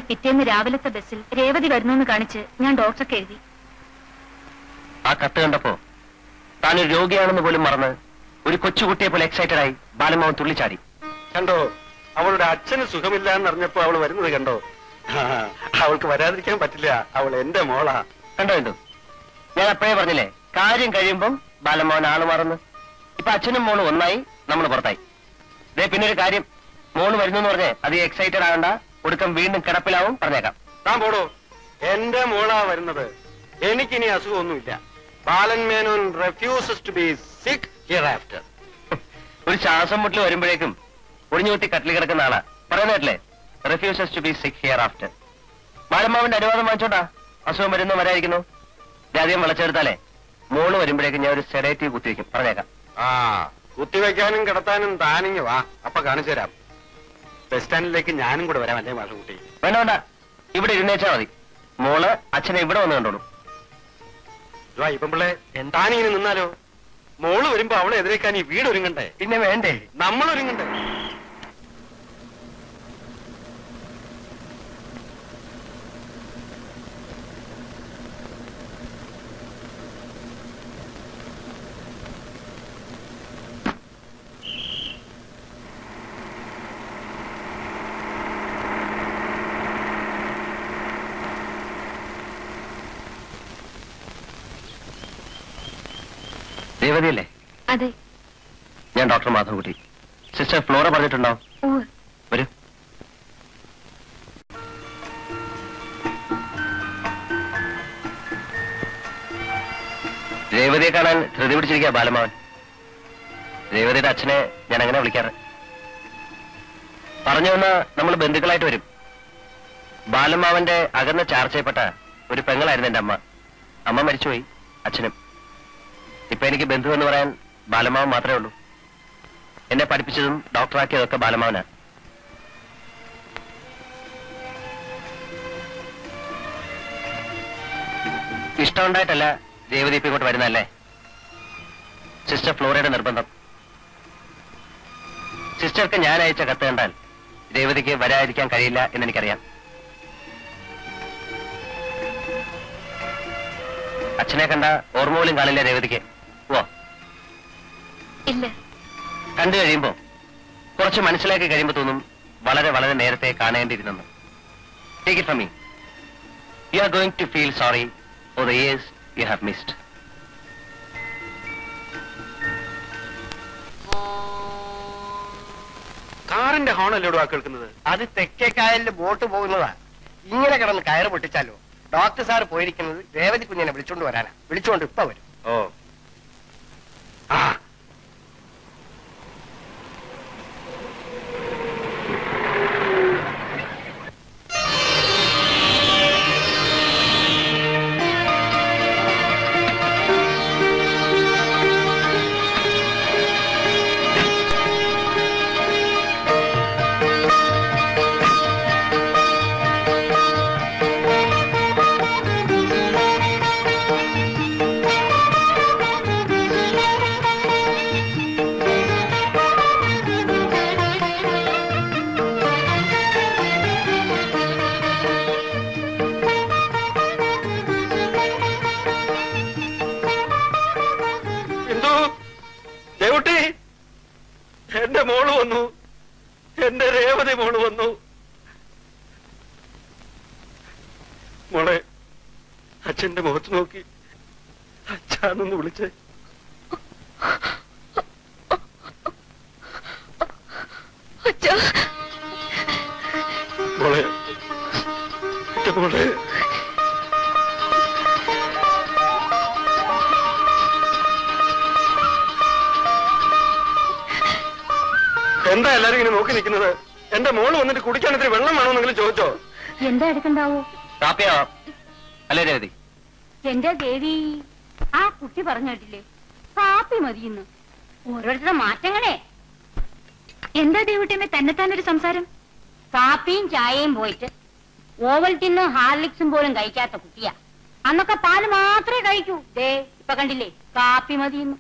പിറ്റേന്ന് രാവിലത്തെ ബസ്സിൽ രേവതി വരുന്നു കാണിച്ച് ഞാൻ ഡോക്ടർക്ക് എഴുതി ആ കത്ത് കണ്ടപ്പോ താനൊരു രോഗിയാണെന്ന് പോലും മറന്ന് ഒരു കൊച്ചുകുട്ടിയെ പോലെ എക്സൈറ്റഡ് ആയി ബാലമോഹൻ തുള്ളിച്ചാടി കണ്ടോ അവളുടെ അച്ഛന് സുഖമില്ല എന്നറിഞ്ഞപ്പോ അവൾ വരുന്നത് കണ്ടോ ആ, അവൾക്ക് വരാതിരിക്കാൻ പറ്റില്ല അവൾ എന്റെ മോളാ കണ്ടോ കണ്ടു ഞാൻ അപ്പോഴേ പറഞ്ഞില്ലേ കാര്യം കഴിയുമ്പം ബാലമോഹൻ ആള് മറന്ന് ഇപ്പൊ അച്ഛനും മോളും ഒന്നായി നമ്മൾ പുറത്തായി ദേ പിന്നെ ഒരു കാര്യം മോള് വരുന്നു എന്ന് പറഞ്ഞേ അധികം എക്സൈറ്റഡ് ആകണ്ട ഒടുക്കം വീണ്ടും കിടപ്പിലാവും പറഞ്ഞേക്കാം താൻ പോടോ എന്റെ മോളാ വരുന്നത് എനിക്കിനി അസുഖമൊന്നുമില്ല Balan Menon refuses to be sick hereafter ഒരു ശ്വാസം മുട്ടൽ വരുമ്പോഴേക്കും ഒടിഞ്ഞു കുത്തി കട്ടിൽ കിടക്കുന്ന ആളാ പറയുന്നതല്ലേ refuses to be sick hereafter ബാലമാവിന്റെ അനുവാദം വാങ്ങിച്ചോണ്ടാ അസുഖം വരുന്നു വരായിരിക്കുന്നു ഇത് അധികം വിളച്ചെടുത്താലേ മോള് വരുമ്പോഴേക്കും ഞാൻ ഒരു സെഡേറ്റീവ് കുത്തിവെക്കും പറഞ്ഞേക്കാം ആ കുത്തിവെക്കാനും കിടത്താനും താനിങ്ങ് വാ അപ്പൊ കാണിച്ചു തരാം ബസ് സ്റ്റാൻഡിലേക്ക് ഞാനും കൂടെ വരാം അല്ലേ മാഷുകുട്ടി വേണ്ട വേണ്ട ഇവിടെ ഇരുന്നേച്ചാ മതി മോള് അച്ഛനെ ഇവിടെ വന്ന് കണ്ടോളൂ വാ ഇപ്പം പിള്ളേ താനിങ്ങനെ നിന്നാലോ മോള് വരുമ്പോ അവളെ എതിരേക്കാൻ ഈ വീട് ഒരുങ്ങണ്ടേ പിന്നെ വേണ്ടേ നമ്മൾ ഒരുങ്ങണ്ടേ രേവതിയല്ലേ അതെ ഞാൻ ഡോക്ടർ മാധവകുട്ടി സിസ്റ്റർ ഫ്ലോറ പറഞ്ഞിട്ടുണ്ടോ ഓ വരൂ രേവതിയെ കാണാൻ ധൃതി പിടിച്ചിരിക്കുക ബാലമാവൻ രേവതിയുടെ അച്ഛനെ ഞാൻ അങ്ങനെ വിളിക്കാറ് പറഞ്ഞു വന്ന നമ്മൾ ബന്ധുക്കളായിട്ട് വരും ബാലമാവന്റെ അകന്ന ചാർച്ചയപ്പെട്ട ഒരു പെങ്ങളായിരുന്നു എന്റെ അമ്മ അമ്മ മരിച്ചുപോയി അച്ഛനും ഇപ്പൊ എനിക്ക് ബന്ധു എന്ന് പറയാൻ ബാലമാവൻ മാത്രമേ ഉള്ളൂ എന്നെ പഠിപ്പിച്ചതും ഡോക്ടറാക്കിയതൊക്കെ ബാലമാവനാ ഇഷ്ടമുണ്ടായിട്ടല്ല രേവതി ഇപ്പൊ ഇങ്ങോട്ട് വരുന്നല്ലേ സിസ്റ്റർ ഫ്ലോറയുടെ നിർബന്ധം സിസ്റ്റർക്ക് ഞാൻ അയച്ച കത്ത് കണ്ടാൽ രേവതിക്ക് വരാതിരിക്കാൻ കഴിയില്ല എന്ന് എനിക്കറിയാം അച്ഛനെ കണ്ട ഓർമ്മ പോലും കാണില്ല രേവതിക്ക് ഓ ഇല്ല കണ്ടു കഴിയുമ്പോ കുറച്ച് മനസ്സിലാക്കി കഴിയുമ്പോ തോന്നും വളരെ വളരെ നേരത്തെ കാണേണ്ടിയിരുന്നെന്ന് take it from me you are going to feel sorry for the years you have missed കാറിന്റെ ഹോണല്ലോടുവാ കേൾക്കുന്നത് അത് തെക്കേക്കായലിൽ ബോട്ട് പോകുന്നതാ ഇങ്ങനെ കിടന്ന് കയറ് പൊട്ടിച്ചാലോ ഡോക്ടർ സാർ പോയിരിക്കുന്നത് രേവതി കുഞ്ഞിനെ വിളിച്ചോണ്ട് വരാനാ വിളിച്ചോണ്ട് ഇപ്പൊ വരും ഓ ആ എന്തോ ദേവുട്ടി എന്റെ മോള് വന്നു എന്റെ രേവതി മോള് വന്നു മോളെ അച്ഛന്റെ മുഖത്ത് നോക്കി അച്ഛാന്നൊന്ന് വിളിച്ചേ മോളെ എന്റെ മോളെ എന്താ എല്ലാരും ഇങ്ങനെ നോക്കി നിൽക്കുന്നത് എന്റെ മോള് വന്നിട്ട് കുടിക്കാൻ ഇത്തിരി വെള്ളം വേണമെന്നെങ്കിലും ചോദിച്ചോ എന്താ എടുക്കണ്ടാവോ കാപ്പിയോ അല്ലേ രേവതി എന്റെ ദേവി ആ കുട്ടി പറഞ്ഞു കേട്ടില്ലേ കാപ്പി മതിയെന്ന് ഓരോരുത്തരുടെ മാറ്റങ്ങളെ എന്താ ദേവുട്ടിയമ്മ തന്നെത്താനൊരു സംസാരം കാപ്പിയും ചായയും പോയിട്ട് ഓവൽറ്റിന്നും ഹാർലിക്സും പോലും കഴിക്കാത്ത കുട്ടിയാ അന്നൊക്കെ പാല് മാത്രമേ കഴിക്കൂ ദേ ഇപ്പൊ കണ്ടില്ലേ കാപ്പി മതിയെന്ന്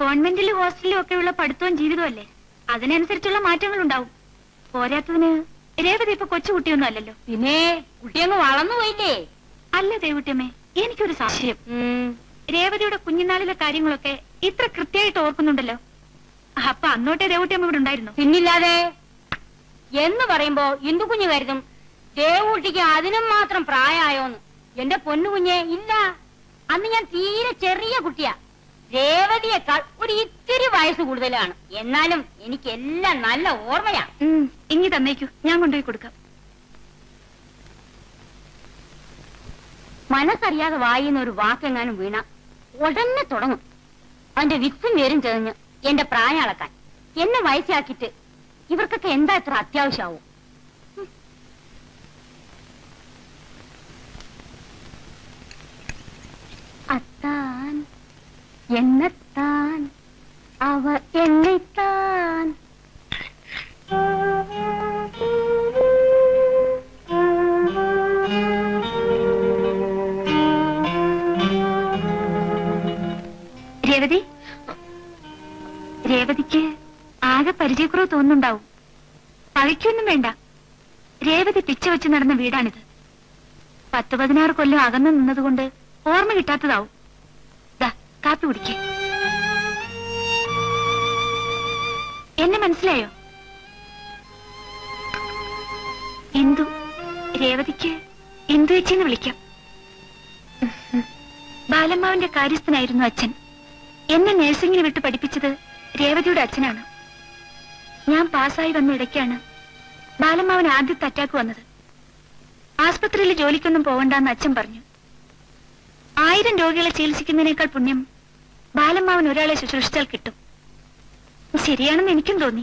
കോൺവെന്റിലും ഹോസ്റ്റലിലും ഒക്കെ ഉള്ള പഠിത്തവും ജീവിതവും അല്ലേ അതിനനുസരിച്ചുള്ള മാറ്റങ്ങൾ ഉണ്ടാവും പോരാത്തതിന് രേവതി ഇപ്പൊ കൊച്ചുകുട്ടിയൊന്നും അല്ലല്ലോ പിന്നെ കുട്ടിയങ്ങ് വളർന്നു പോയില്ലേ അല്ല ദേവുട്ടിയമ്മേ എനിക്കൊരു സംശയം രേവതിയുടെ കുഞ്ഞുനാളിലെ കാര്യങ്ങളൊക്കെ ഇത്ര കൃത്യമായിട്ട് ഓർക്കുന്നുണ്ടല്ലോ അപ്പൊ അന്നോട്ടേ ദേവുട്ടിയമ്മ ഇവിടെ ഉണ്ടായിരുന്നു പിന്നില്ലാതെ എന്ന് പറയുമ്പോ ഇന്ദു കുഞ്ഞ് കരുതും ദേവൂട്ടിക്ക് അതിനും മാത്രം പ്രായമായോന്ന് എന്റെ പൊന്നു കുഞ്ഞെ ഇല്ല അന്ന് ഞാൻ തീരെ ചെറിയ കുട്ടിയാ രേവതിയേക്കാൾ ഒരു ഇത്തിരി വയസ്സ് കൂടുതലാണ് എന്നാലും എനിക്ക് എല്ലാം നല്ല ഓർമ്മയാ ഉം, ഇങ്ങി തന്നേക്കൂ ഞാൻ കൊണ്ടുപോയി കൊടുക്കാം മനസ്സറിയാതെ വായിന്ന് ഒരു വാക്കെങ്ങാനും വീണ ഉടനെ തുടങ്ങും അവന്റെ വിത്തും വേരും ചെതഞ്ഞ് എന്റെ പ്രായം അളക്കാൻ എന്നെ വയസ്സാക്കിയിട്ട് ഇവർക്കൊക്കെ എന്താ ഇത്ര അത്യാവശ്യമാവും അത്താൻ എന്നെത്താൻ അവർ എന്നെത്താൻ രേവതി രേവതിക്ക് ആകെ പരിചയക്കുറവ് തോന്നുന്നുണ്ടാവും പഴിക്കൊന്നും വേണ്ട രേവതി പിച്ച വെച്ച് നടന്ന വീടാണിത് പത്ത് പതിനാറ് കൊല്ലം അകന്നു നിന്നതുകൊണ്ട് ഓർമ്മ കിട്ടാത്തതാവും ദാ കാപ്പി കുടിക്കേ എന്നെ മനസ്സിലായോ ഇന്ദു രേവതിക്ക് ഇന്ദു ചേച്ചിന്ന് വിളിക്കാം ബാലമ്മാവിന്റെ കാര്യസ്ഥനായിരുന്നു അച്ഛൻ എന്നെ നഴ്സിംഗിന് വിട്ട് പഠിപ്പിച്ചത് രേവതിയുടെ അച്ഛനാണ് ഞാൻ പാസ്സായി വന്ന ഇടയ്ക്കാണ് ബാലമ്മാവന് ആദ്യത്തെ അറ്റാക്ക് വന്നത് ആസ്പത്രിയിൽ ജോലിക്കൊന്നും പോവണ്ടെന്ന് അച്ഛൻ പറഞ്ഞു ആയിരം രോഗികളെ ചികിത്സിക്കുന്നതിനേക്കാൾ പുണ്യം ബാലമ്മാവൻ ഒരാളെ ശുശ്രൂഷിച്ചാൽ കിട്ടും ശരിയാണെന്ന് എനിക്കും തോന്നി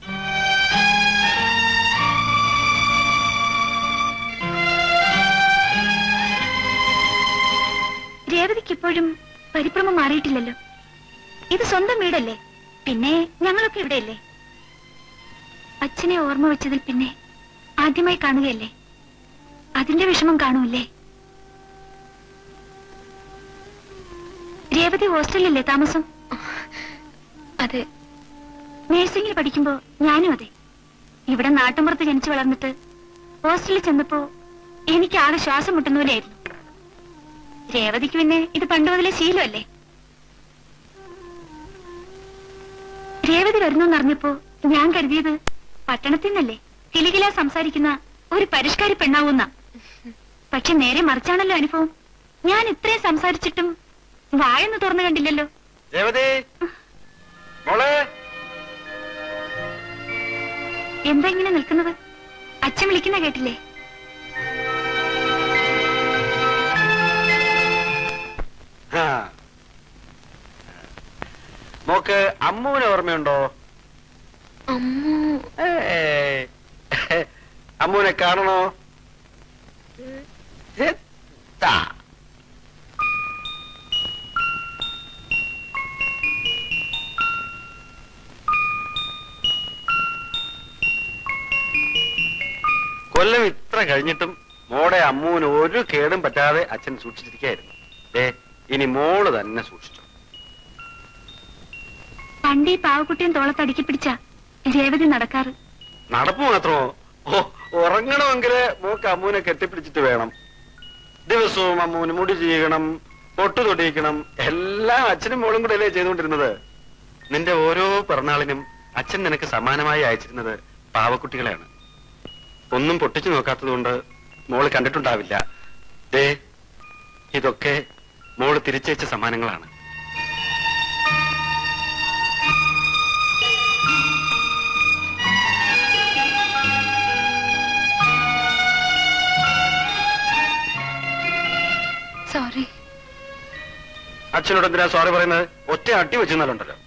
രേവതിക്ക് ഇപ്പോഴും പരിഭ്രമം മാറിയിട്ടില്ലല്ലോ ഇത് സ്വന്തം വീടല്ലേ പിന്നെ ഞങ്ങളൊക്കെ ഇവിടെയല്ലേ അച്ഛനെ ഓർമ്മ വെച്ചതിൽ പിന്നെ ആദ്യമായി കാണുകയല്ലേ അതിന്റെ വിഷമം കാണൂല്ലേ രേവതി ഹോസ്റ്റലിലല്ലേ താമസം അതെ നേഴ്സിംഗിൽ പഠിക്കുമ്പോ ഞാനും അതെ ഇവിടെ നാട്ടുമ്പുറത്ത് ജനിച്ചു വളർന്നിട്ട് ഹോസ്റ്റലിൽ ചെന്നപ്പോ എനിക്ക് ആകെ ശ്വാസം മുട്ടുന്ന പോലെയായിരുന്നു രേവതിക്ക് പിന്നെ ഇത് പണ്ട് മുതലേ ശീലമല്ലേ രേവതി വരുന്നു അറിഞ്ഞപ്പോ ഞാൻ കരുതിയത് പട്ടണത്തിൽ നിന്നല്ലേ കിലുകില സംസാരിക്കുന്ന ഒരു പരിഷ്കാരി പെണ്ണാവുന്ന പക്ഷെ നേരെ മറിച്ചാണല്ലോ അനുഭവം ഞാൻ ഇത്രയും സംസാരിച്ചിട്ടും വായൊന്ന് തുറന്നു കണ്ടില്ലല്ലോ രേവതി മോളെ എന്താ ഇങ്ങനെ നിൽക്കുന്നത് അച്ഛൻ വിളിക്കുന്ന കേട്ടില്ലേ ആ. മോക്ക് അമ്മുവിനെ ഓർമ്മയുണ്ടോ ഏയ്. അമ്മുവിനെ കാണണോ എത്താ. കൊല്ലം ഇത്ര കഴിഞ്ഞിട്ടും മോടെ അമ്മുവിന് ഒരു കേടും പറ്റാതെ അച്ഛൻ സൂക്ഷിച്ചിരിക്കായിരുന്നു ഏ ഇനി മോള് തന്നെ സൂക്ഷിച്ചു പണ്ട് ഈ പാവക്കുട്ടിയും തോളത്തടുക്കി പിടിച്ച രേവതി നടക്കാറ് നടപ്പ് മാത്രമോ ഓ ഉറങ്ങണമെങ്കില് മോക്ക് അമ്മുവിനെ കെട്ടിപ്പിടിച്ചിട്ട് വേണം ദിവസവും അമ്മുവിന് മുടി ചെയ്യണം പൊട്ടു തൊടിയിക്കണം എല്ലാം അച്ഛനും മോളും കൂടെ അല്ലേ ചെയ്തുകൊണ്ടിരുന്നത് നിന്റെ ഓരോ പിറന്നാളിനും അച്ഛൻ നിനക്ക് സമ്മാനമായി അയച്ചിരുന്നത് പാവക്കുട്ടികളെയാണ് ഒന്നും പൊട്ടിച്ചു നോക്കാത്തതുകൊണ്ട് മോള് കണ്ടിട്ടുണ്ടാവില്ല ദേ ഇതൊക്കെ മോള് തിരിച്ചയച്ച സമ്മാനങ്ങളാണ് സോറി അച്ഛനോട് എന്തിനാ സോറി പറയുന്നത് ഒറ്റ അട്ടി വെച്ചെന്നാലുണ്ടല്ലോ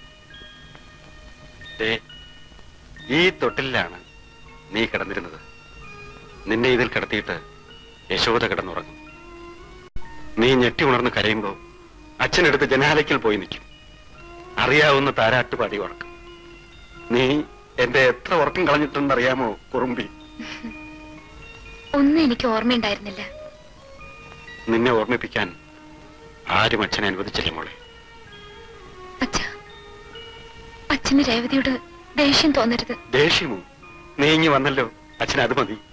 ദേ, ഈ തൊട്ടിലാണ് നീ കിടന്നിരുന്നത് നിന്നെ ഇതിൽ കിടത്തിയിട്ട് യശോദ കിടന്നുറങ്ങും നീ ഞെട്ടി ഉണർന്ന് കരയുമ്പോ അച്ഛനെടുത്ത് ജനാലയ്ക്കൽ പോയി നിൽക്കും അറിയാവുന്ന താരാട്ടുപാടി ഉറക്കും നീ എന്റെ എത്ര ഉറക്കം കളഞ്ഞിട്ടുണ്ടെന്നറിയാമോ കുറുമ്പി ഒന്നും എനിക്ക് ഓർമ്മയുണ്ടായിരുന്നില്ല നിന്നെ ഓർമ്മിപ്പിക്കാൻ ആരും അച്ഛനെ അനുവദിച്ചില്ല മോളെ അച്ഛ അച്ഛന് രേവതിയോട് ദേഷ്യം തോന്നരുത് ദേഷ്യമോ നീ ഇങ്ങി വന്നല്ലോ അച്ഛൻ അത് മതി